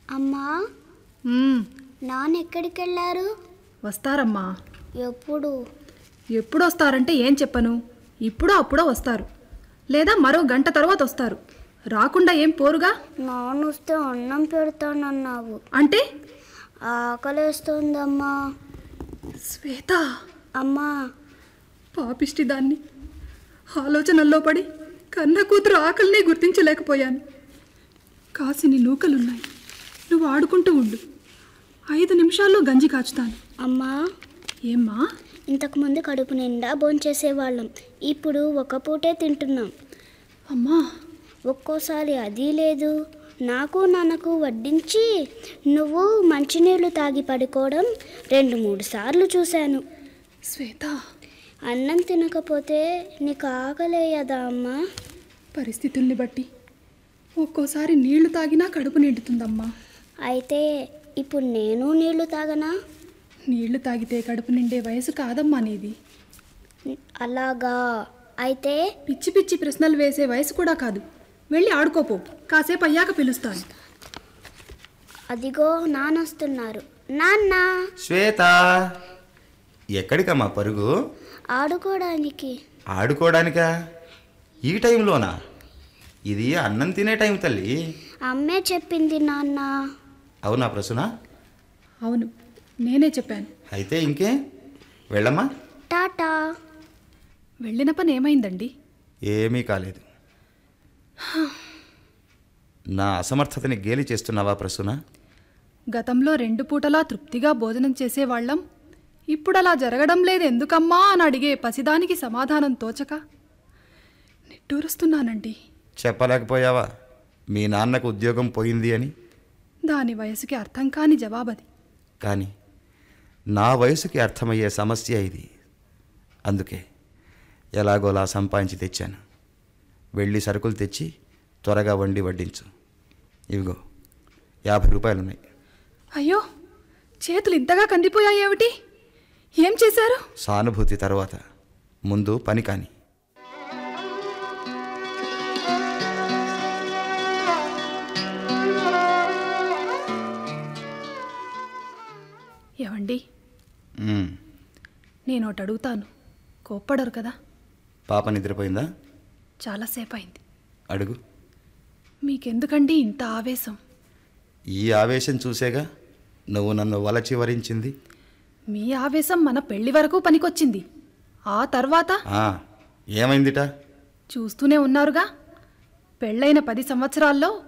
అమ్మా మ్మ్, నాన్న ఎక్కడికి వెళ్ళారు వస్తారమ్మా ఎప్పుడు ఎప్పుడు వస్తారంటే ఏం చెప్పను ఇప్పుడో అప్పుడో వస్తారు లేదా మరో గంట తర్వాత వస్తారు రాకుండా ఏం పోరుగా నాన్న వస్తే అన్నం పెడతానన్నావు అంటే ఆకలేస్తోందమ్మా శ్వేత అమ్మా పాపిష్టి దాన్ని ఆలోచనల్లో పడి కన్న కూతురు ఆకలినే గుర్తించలేకపోయాను కాసిని నూకలున్నాయి నువ్వు ఆడుకుంటూ ఉండు ఐదు నిమిషాల్లో గంజి కాచుతాను అమ్మా ఏమ్మా ఇంతకుముందు కడుపు నిండా భోంచేసేవాళ్ళం ఇప్పుడు ఒక పూటే తింటున్నాం అమ్మా ఒక్కోసారి అది లేదు నాకు నాన్నకు వడ్డించి నువ్వు మంచినీళ్ళు తాగి పడుకోవడం రెండు మూడు సార్లు చూశాను శ్వేత అన్నం తినకపోతే నీకు ఆకలేయదా అమ్మా పరిస్థితుల్ని బట్టి ఒక్కోసారి నీళ్లు తాగినా కడుపు నిండుతుందమ్మా అయితే ఇప్పుడు నేను నీళ్లు తాగనా నీళ్లు తాగితే కడుపు నిండే వయసు కాదమ్మా నీది అలాగా అయితే పిచ్చి పిచ్చి ప్రశ్నలు వేసే వయసు కూడా కాదు వెళ్ళి ఆడుకోపో కాసేపు అయ్యాక పిలుస్తాను అదిగో నానొస్తున్నారు నాన్న శ్వేత ఎక్కడికమ్మా పరుగు ఆడుకోవడానికి ఆడుకోవడానికా ఈ టైంలోనా ఇది అన్నం తినే టైం తల్లి అమ్మే చెప్పింది నాన్న అవునా ప్రసున అవును నేనే చెప్పాను అయితే ఇంకే వెళ్ళమ్మా టాటా వెళ్ళిన పని ఏమైందండి ఏమీ కాలేదు నా అసమర్థతని గేలి చేస్తున్నావా ప్రసున గతంలో రెండు పూటలా తృప్తిగా భోజనం చేసేవాళ్ళం ఇప్పుడు అలా జరగడం లేదు ఎందుకమ్మా అని అడిగే పసిదానికి సమాధానం తోచక నిట్టూరుస్తున్నానండి చెప్పలేకపోయావా మీ నాన్నకు ఉద్యోగం పోయింది అని దాని వయసుకి అర్థం కాని జవాబది కానీ నా వయసుకి అర్థమయ్యే సమస్య ఇది అందుకే ఎలాగోలా సంపాదించి తెచ్చాను వెళ్ళి సరుకులు తెచ్చి త్వరగా వండి వడ్డించు ఇవిగో యాభై రూపాయలు ఉన్నాయి అయ్యో చేతులు ఇంతగా కందిపోయాయేమిటి ఏం చేశారు సానుభూతి తర్వాత ముందు పని కాని ఏవండి మ్మ్. నేను ఒకటి అడుగుతాను కోప్పడరు కదా పాప నిద్రపోయిందా చాలాసేపు అయింది అడుగు మీకెందుకండి ఇంత ఆవేశం ఈ ఆవేశం చూసేగా నువ్వు నన్ను వలచి వరించింది మీ ఆవేశం మన పెళ్లి వరకు పనికొచ్చింది ఆ తర్వాత ఆ, ఏమైందిట చూస్తూనే ఉన్నారుగా పెళ్ళైన పది సంవత్సరాల్లో